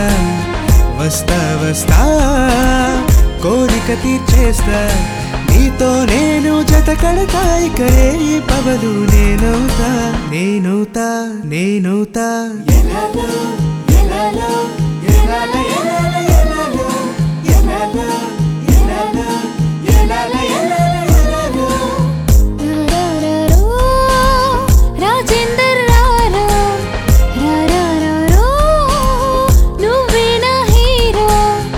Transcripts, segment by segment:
వస్తా వస్తా కోరిక తీర్చేస్తా నీతో నేను జత కడతా ఇక ఈ పవలు నేనవుతా నేనవుతా నేనవుతా ఎలాలో ఎలాలో ఎలాల ఎలాల ఎలాలో ఎలాలో ఎలాలో ఎలాల ఎలాల ఎలాలో రారారారో, రాజేందర్ రారా రారారారో, నువ్వే నా హీరో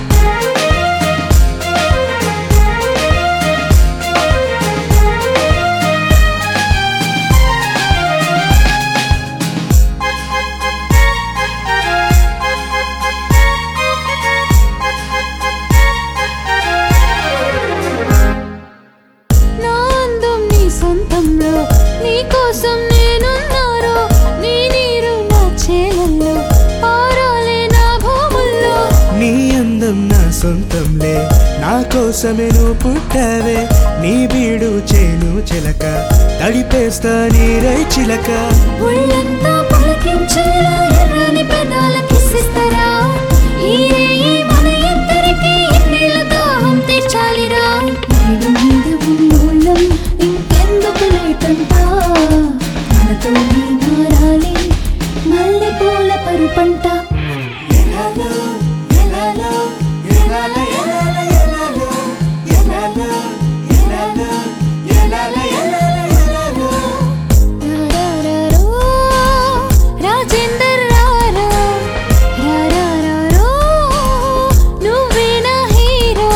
నా అందం నీ సొంతంలో నీ కోసం నేనున్నారో నీ నీరు నా చేలల్లో పారాలే నా భూముల్లో నీ అందం నా సొంతంలే నా కోసమే నువ్వు పుట్టావే నీ బీడు చేను చిలక తడిపేస్తా నీరై చిలక ఒళ్ళంతా పులకించేలా ఎర్రని పెదాల కిసిస్తారా ఈ రేయి మన ఇద్దరికి ఎన్నేళ్ళ దాహం తీర్చాలిరా నేడు మీద ఉన్నోళ్ళం ఇంకెందుకు లేటంటా మనతో నీ మారాలి మల్లె పూల పరుపంట ఎలాలో, ఎలాలో, ఎలాల, ఎలాల, ఎలాలో, ఎలాలో, ఎలాలో, ఎలాల, ఎలాల, ఎలాలో. రారారారో, రాజేందర్ రారా రారారారో, నువ్వే నా హీరో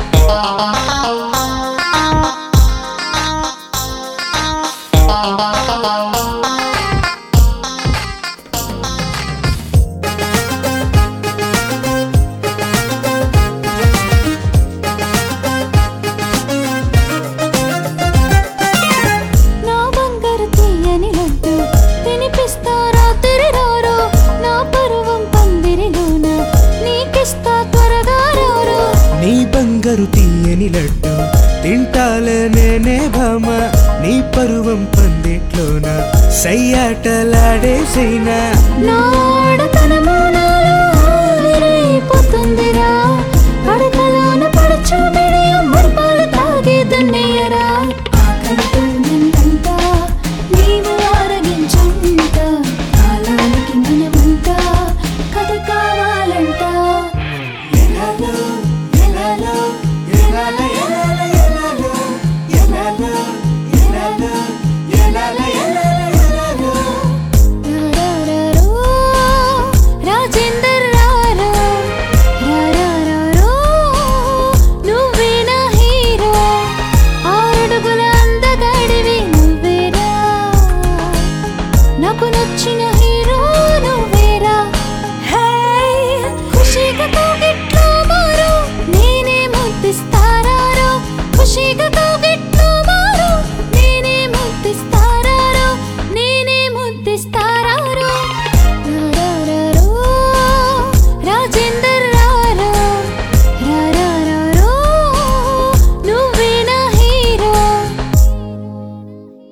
నా బంగారు తీయని లడ్డు తినిపిస్తారా తిరిరారో నా పరువం పందిరిలోన నీకిస్తా త్వరగా రారో నీ బంగారు తీయని లడ్డు తింటాలే నేనే భామ నీ పరువం పందిట్లోన సయ్యాటలాడేసైనా నాడ